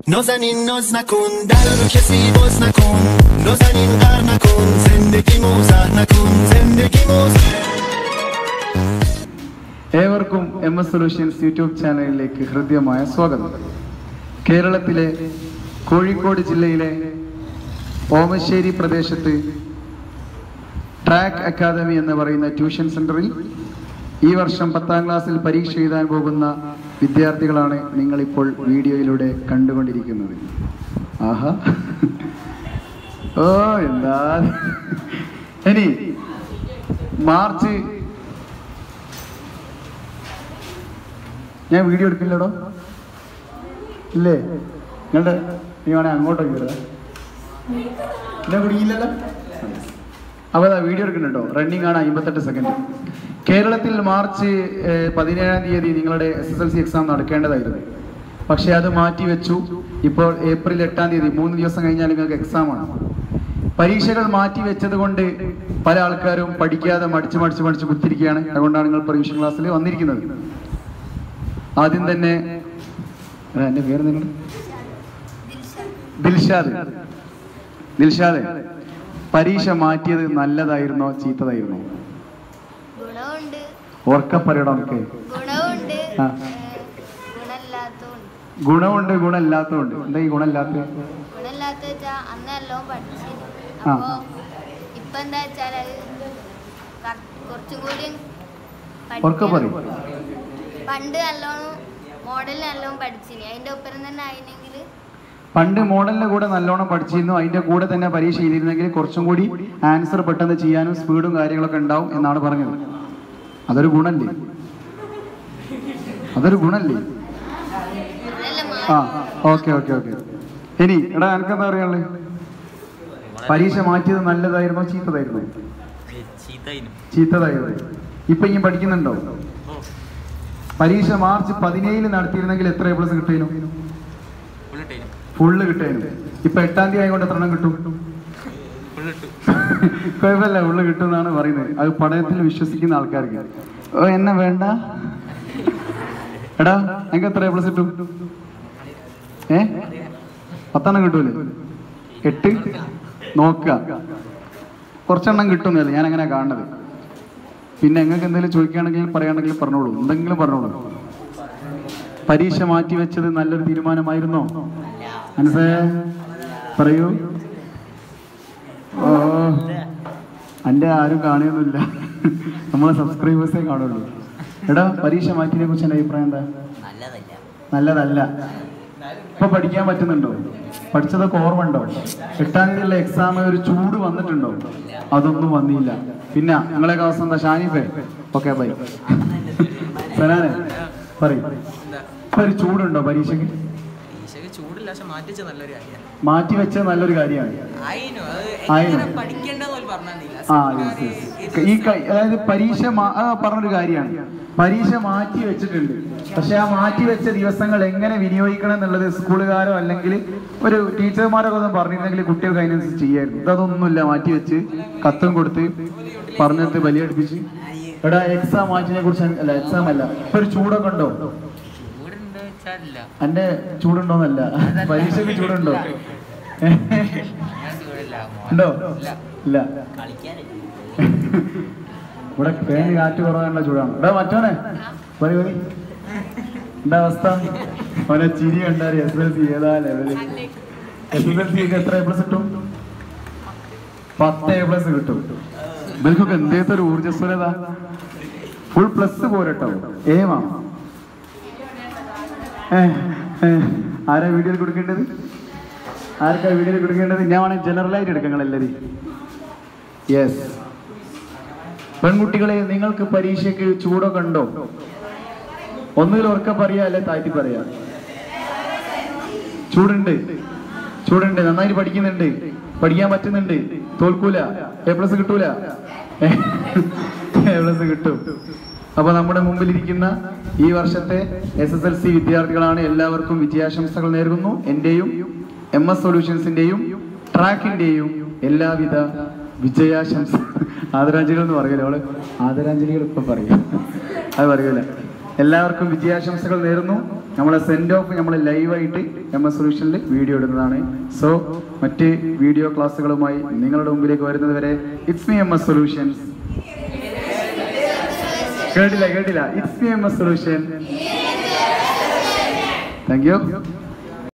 نازنین ناز نکن در رو کسی باز نکن نازنین غر نکن زندگی موزه نکن زندگی موزه ഏവർക്കും M S solutions YouTube ചാനലിലേക്ക് ഹൃദ്യമായ സ്വാഗതം കേരളത്തിലെ കോഴിക്കോട് ജില്ലയിലെ ഓമശ്ശേരി പ്രദേശത്ത് ട്രാക്ക് അക്കാദമി എന്ന് പറയുന്ന ട്യൂഷൻ സെന്ററിൽ ഈ വർഷം പത്താം ക്ലാസ്സിൽ പരീക്ഷ എഴുതാൻ പോകുന്ന വിദ്യാർത്ഥികളാണ് നിങ്ങളിപ്പോൾ വീഡിയോയിലൂടെ കണ്ടുകൊണ്ടിരിക്കുന്നത് ആഹാ ഓ എന്താ ഇനി മാർച്ച് ഞാൻ വീഡിയോ എടുക്കില്ലടോ ഇല്ലേ നിങ്ങളുടെ നീ വേണേ അങ്ങോട്ടൊക്കെ വരാം എന്നെ പിടിക്കില്ലല്ലോ അപ്പോൾ അതാ വീഡിയോ എടുക്കുന്നുണ്ടോ റണ്ണിങ് ആണ് അമ്പത്തെട്ട് സെക്കൻഡ് കേരളത്തിൽ മാർച്ച് ഏഹ്, പതിനേഴാം തീയതി നിങ്ങളുടെ S S L C exam നടക്കേണ്ടതായിരുന്നു പക്ഷേ അത് മാറ്റി വെച്ചു ഇപ്പോൾ ഏപ്രിൽ എട്ടാം തീയതി മൂന്ന് ദിവസം കഴിഞ്ഞാൽ നിങ്ങൾക്ക് എക്സാം ആണ് പരീക്ഷകൾ മാറ്റി വെച്ചത് കൊണ്ട് പല ആൾക്കാരും പഠിക്കാതെ മടിച്ച് മടിച്ച് മടിച്ച് കുത്തിരിക്കുകയാണ് അതുകൊണ്ടാണ് നിങ്ങൾ പരീക്ഷ ക്ലാസ്സിൽ വന്നിരിക്കുന്നത് ആദ്യം തന്നെ ആ, എന്റെ പേര് നിങ്ങൾ ദിൽഷാദ് ദിൽഷാദ് പരീക്ഷ മാറ്റിയത് നല്ലതായിരുന്നോ ചീത്തതായിരുന്നോ ഗുണമുണ്ട് ഓർക്ക പറയടോ നമുക്ക് ഗുണമുണ്ട് ആ. ഏഹ്, ഗുണമില്ലാത്തതുണ്ട് ഗുണമുണ്ട് ഗുണമില്ലാത്തതുണ്ട് എന്താ ഈ ഗുണമില്ലാത്ത ഗുണമില്ലാത്ത വെച്ചാൽ അന്ന് നല്ലോണം പഠിച്ചു ആ. അപ്പോ ഇപ്പൊ എന്താ വെച്ചാൽ അത് കറ- കുറച്ചും കൂടി ഓർക്ക പറയും പണ്ട് നല്ലോണം മോഡൽ നല്ലോണം പഠിച്ചിനി അതിന്റെ ഒപ്പം തന്നെ ആയിരുന്നെങ്കിൽ പണ്ട് മോഡലിന്റെ കൂടെ നല്ലോണം പഠിച്ചിരുന്നു അതിന്റെ കൂടെ തന്നെ പരീക്ഷ എഴുതിയിരുന്നെങ്കിൽ കുറച്ചും കൂടി ആൻസർ പെട്ടെന്ന് ചെയ്യാനും സ്പീഡും കാര്യങ്ങളൊക്കെ ഉണ്ടാവും എന്നാണ് പറഞ്ഞത് അതൊരു ഗുണല്ലേ അതൊരു ഗുണല്ലേ അതല്ല ആ മാ- ഓക്കെ ഓക്കെ ഓക്കെ ഇനി എടാ എനിക്കെന്താ പറയാനുള്ളത് പരീക്ഷ മാറ്റിയത് നല്ലതായിരുന്നോ ചീത്തതായിരുന്നോ ചീത്തയിനും ചീത്തതായിരുന്നു ഇപ്പൊ ഇനി പഠിക്കുന്നുണ്ടോ പരീക്ഷ മാർച്ച് പതിനേഴിന് നടത്തിയിരുന്നെങ്കിൽ എത്ര എ പ്ലസ് കിട്ടേനു ഫുള്ളിട്ടേനും ഫുള്ള് കിട്ടേനു ഇപ്പൊ എട്ടാം തീയതി ആയതുകൊണ്ട് എത്ര എണ്ണം കിട്ടും ഫുള്ളിട്ടു കുഴപ്പമില്ല ഉള്ളു കിട്ടും എന്നാണ് പറയുന്നത് അത് പഠനത്തിൽ വിശ്വസിക്കുന്ന ആൾക്കാർക്ക് ഓ എന്നെ വേണ്ട എടാ എനിക്ക് എത്ര എ പ്ലസ് കിട്ടും ഏ പത്തെണ്ണം കിട്ടൂലേ എട്ട് നോക്കുക കുറച്ചെണ്ണം കിട്ടുന്നില്ല ഞാൻ അങ്ങനെ കാണുന്നത് പിന്നെ നിങ്ങൾക്ക് എന്തെങ്കിലും ചോദിക്കുകയാണെങ്കിൽ പറയുകയാണെങ്കിൽ പറഞ്ഞോളൂ എന്തെങ്കിലും പറഞ്ഞോളൂ പരീക്ഷ മാറ്റി വെച്ചത് നല്ലൊരു തീരുമാനമായിരുന്നോ മനസ്സിലായ പറയൂ ഓ എൻ്റെ ആരും കാണുകയൊന്നുമില്ല നമ്മളെ സബ്സ്ക്രൈബേഴ്സേ കാണുള്ളൂ എടാ പരീക്ഷ മാറ്റിയതിനെ കുറിച്ച് എൻ്റെ അഭിപ്രായം എന്താ നല്ലതല്ല നല്ലതല്ല ഇപ്പൊ പഠിക്കാൻ പറ്റുന്നുണ്ടോ പഠിച്ചതൊക്കെ ഓർമ്മ ഉണ്ടോ എട്ടാം തീയതിയുള്ള എക്സാം ഒരു ചൂട് വന്നിട്ടുണ്ടോ അതൊന്നും വന്നില്ല പിന്നെ നിങ്ങളെ അവസ്ഥ എന്താ ഷാനിഫേ ഓക്കെ ബൈ സനാനെ പറയും ഇപ്പൊ ഒരു ചൂടുണ്ടോ പരീക്ഷയ്ക്ക് പരീക്ഷയ്ക്ക് ചൂടില്ല പക്ഷെ മാറ്റിച്ച നല്ലൊരു കാര്യമാണ് മാറ്റി വെച്ചത് നല്ലൊരു കാര്യമാണ് ആയിനു അത് ആയിനു. എങ്ങനെ പഠിക്കേണ്ടതെന്ന് പോലും പറഞ്ഞില്ല ആ യെസ് യെസ് ഈ കൈ അതായത് പരീക്ഷ മാ- ആ പറഞ്ഞൊരു കാര്യമാണ് പരീക്ഷ മാറ്റി വെച്ചിട്ടുണ്ട് പക്ഷെ ആ മാറ്റി വെച്ച ദിവസങ്ങൾ എങ്ങനെ വിനിയോഗിക്കണം എന്നുള്ളത് സ്കൂളുകാരോ അല്ലെങ്കിൽ ഒരു ടീച്ചർമാരൊക്കെ ഒന്ന് പറഞ്ഞിരുന്നെങ്കിൽ കുട്ടികൾക്ക് അതിനനുസരിച്ച് ചെയ്യായിരുന്നു ഇതൊന്നുമില്ല മാറ്റി വെച്ച് കത്തും കൊടുത്ത് പറഞ്ഞിട്ട് ബലിയടുപ്പിച്ച് എടാ എക്സാം മാറ്റിനെ കുറിച്ച് അല്ല എക്സാം അല്ല ഇപ്പൊ ഒരു ചൂടൊക്കെ ഉണ്ടോ ചൂടുണ്ട് വെച്ചാലില്ല എന്റെ ചൂടുണ്ടോന്നല്ല പരീക്ഷയ്ക്ക് ചൂടുണ്ടോ ഞാൻ ചൂടില്ല ഉണ്ടോ ഇല്ല കളിക്കാനില്ല ഇവിടെ ഫാന് കാറ്റ് കുറവാനുള്ള ചൂടാണ് ഇവിടെ മറ്റോനെ പറയൂ പറയ്. എന്താ അവസ്ഥ അവനെ ചിരി കണ്ടാൽ എസ് എൽ സി ഏതാ level S S L C എത്ര എ പ്ലസ് കിട്ടും പത്ത് എ പ്ലസ് കിട്ടും ഇവർക്കൊക്കെ എന്തേത്തെ ഒരു ഊർജ്ജസ്വലത ഫുൾ പ്ലസ് പോരട്ടോ ഏമാ ഏ, ഏ, ആരാ വീഡിയോയിൽ കൊടുക്കേണ്ടത് ആർക്കാ വീഡിയോയിൽ കൊടുക്കേണ്ടത് ഞാൻ വേണമെങ്കിൽ ജനറലായിട്ട് എടുക്കാം നിങ്ങളെല്ലാവരും യെസ് പെൺകുട്ടികളെ നിങ്ങൾക്ക് പരീക്ഷയ്ക്ക് ചൂടൊക്കെ ഉണ്ടോ ഒന്നുകിൽ ഉറക്ക പറയാ അല്ലെ താഴ്ത്തി പറയാ ചൂടുണ്ട് ചൂടുണ്ട് നന്നായിട്ട് പഠിക്കുന്നുണ്ട് പഠിക്കാൻ പറ്റുന്നുണ്ട് തോൽക്കൂല എ പ്ലസ് കിട്ടൂല എ പ്ലസ് കിട്ടും അപ്പൊ നമ്മുടെ മുമ്പിലിരിക്കുന്ന ഈ വർഷത്തെ എസ് എസ് എൽ സി വിദ്യാർത്ഥികളാണ് എല്ലാവർക്കും വിജയാശംസകൾ നേരുന്നു എന്റെയും എം എസ് സൊല്യൂഷൻസിന്റെയും ട്രാക്കിന്റെയും എല്ലാവിധ വിജയാശംസ ആദരാഞ്ജലികൾ എന്ന് പറയൂല അവള് ആദരാഞ്ജലികൾ ഇപ്പൊ പറയും അത് പറയൂല എല്ലാവർക്കും വിജയാശംസകൾ നേരുന്നു നമ്മളെ സെൻഡ് ഓഫ് നമ്മൾ ലൈവായിട്ട് എം എസ് സൊല്യൂഷനിൽ വീഡിയോ ഇടുന്നതാണ് സോ മറ്റ് വീഡിയോ ക്ലാസ്സുകളുമായി നിങ്ങളുടെ മുമ്പിലേക്ക് വരുന്നത് വരെ it's me M S solutions കേട്ടില്ല കേട്ടില്ല it's me M S solution thank U